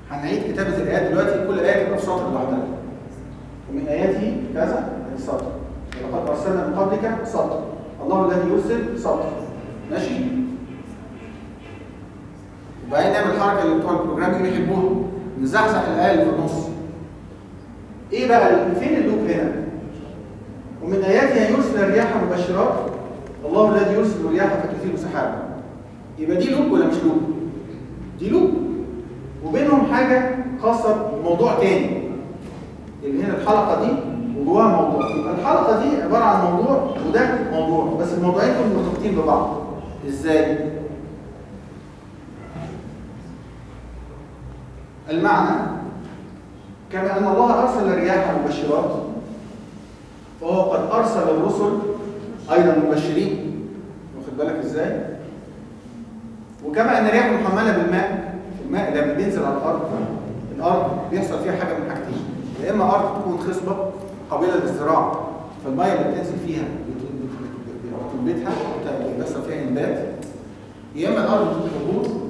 هنعيد كتابه الايات دلوقتي كل ايه تبقى في سطر لوحدها ومن اياته كذا سطر ولقد ارسلنا من قبلك سطر الله الذي يرسل سطر ماشي وبعدين نعمل الحركه اللي بتوع البروجرامينج بيحبوها نزحزح الايه اللي في النص ايه بقى فين اللوب هنا ومن اياته يرسل الرياح مبشرات الله الذي يرسل الرياح فتثير سحابا يبقى دي لوب ولا مش لوب دي لوب وبينهم حاجه خاصه بموضوع تاني اللي هنا الحلقه دي وجواها موضوع يبقى الحلقه دي عباره عن موضوع وده موضوع بس الموضوعين دول مرتبطين ببعض ازاي المعنى كما ان الله ارسل الرياح مبشرات فهو قد ارسل الرسل ايضا مبشرين واخد بالك ازاي وكما ان الرياح محمله بالماء الماء لما بينزل على الارض الارض بيحصل فيها حاجه من حاجتين يا اما ارض تكون خصبه قابله للزراعه فالميه اللي بتنزل فيها بتنبتها بيحصل فيها انبات يا اما الارض بتبقى